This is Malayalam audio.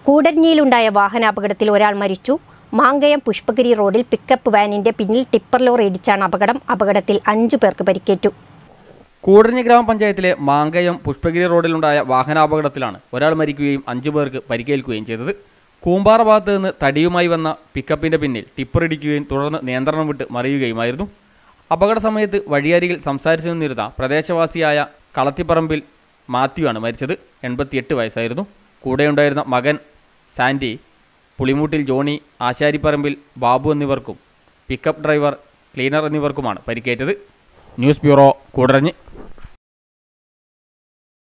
കൂടരഞ്ഞിയിലുണ്ടായ വാഹനാപകടത്തിൽ ഒരാൾ മരിച്ചു മാങ്കയം പുഷ്പഗിരി റോഡിൽ പിക്കപ്പ് വാനിന്റെ പിന്നിൽ ടിപ്പർ ലോറി ഇടിച്ചാണ് അപകടം അപകടത്തിൽ അഞ്ചു പേർക്ക് പരിക്കേറ്റു കൂടരഞ്ഞി ഗ്രാമപഞ്ചായത്തിലെ മാങ്കയം പുഷ്പഗിരി റോഡിലുണ്ടായ വാഹനാപകടത്തിലാണ് ഒരാൾ മരിക്കുകയും അഞ്ചു പേർക്ക് പരിക്കേൽക്കുകയും ചെയ്തത് കൂമ്പാറ ഭാഗത്ത് നിന്ന് തടിയുമായി വന്ന പിക്കപ്പിന്റെ പിന്നിൽ ടിപ്പർ ഇടിക്കുകയും തുടർന്ന് നിയന്ത്രണം വിട്ട് മറിയുകയുമായിരുന്നു അപകട സമയത്ത് വഴിയരികിൽ സംസാരിച്ചു നിന്നിരുന്ന പ്രദേശവാസിയായ കളത്തിപ്പറമ്പിൽ മാത്യു ആണ് മരിച്ചത് എൺപത്തിയെട്ട് വയസ്സായിരുന്നു കൂടെയുണ്ടായിരുന്ന മകൻ സാൻഡി പുളിമൂട്ടിൽ ജോണി ആശാരിപ്പറമ്പിൽ ബാബു എന്നിവർക്കും പിക്കപ്പ് ഡ്രൈവർ ക്ലീനർ എന്നിവർക്കുമാണ് പരിക്കേറ്റത് ന്യൂസ് ബ്യൂറോ കൂടരഞ്ഞ്